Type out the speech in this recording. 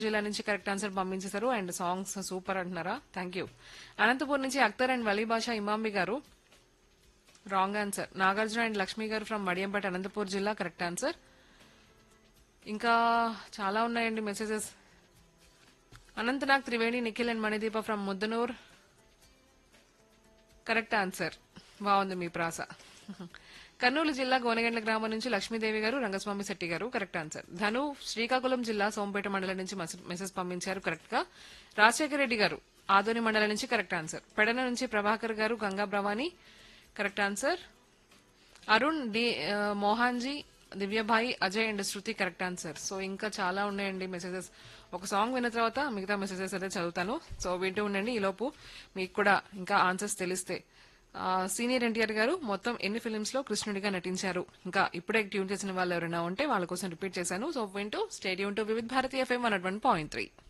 జిల్లా నుంచి correct answer పంపించేశారు అండ్ సాంగ్స్ సూపర్ అంటున్నారా థ్యాంక్ యూ అనంతపూర్ నుంచి Akhtar and Wali Basha Imambi garu wrong answer Nagarjuna and Lakshmi garu from మడియంపేట Anantapur జిల్లా కరెక్ట్ ఆన్సర్ ఇంకా చాలా ఉన్నాయండి messages Anantnag Triveni Nikhil and Manideepa from Muddanur correct answer బాగుంది మీ ప్రాస కర్నూలు జిల్లా గోనగండ్ల గ్రామం నుంచి లక్ష్మీదేవి గారు రంగస్వామి శెట్టి గారు కరెక్ట్ ఆన్సర్ ధను శ్రీకాకుళం జిల్లా సోంపేట మండలం నుంచి మెస్- మెసేజ్ పంపించారు కరెక్ట్ గా రాజశేఖర రెడ్డి గారు ఆదోని మండలం నుంచి కరెక్ట్ ఆన్సర్ పెడన నుంచి ప్రభాకర్ గారు గంగా భవాని కరెక్ట్ ఆన్సర్ అరుణ్ డి ఆ, Mohanji Divyabhai Ajay and Shruti correct answer so ఇంకా చాలా ఉన్నాయండి మెసేజెస్ ఒక సాంగ్ విన్న తర్వాత మిగతా మెసేజెస్ అయితే చదువుతాను సో వింటూ ఉండండి ఈలోపు మీకు కూడా ఇంకా ఆన్సర్స్ తెలిస్తే ఆ, సీనియర్ ఎన్టీఆర్ గారు మొత్తం ఎన్ని ఫిలిమ్స్ లో కృష్ణుడిగా నటించారు ఇంకా ఇప్పుడే ట్యూన్ చేసిన వాళ్ళు ఎవరైనా ఉంటే వాళ్ళ కోసం రిపీట్ చేశాను సో వింటూ stay tuned to Vividh Bharati FM one point three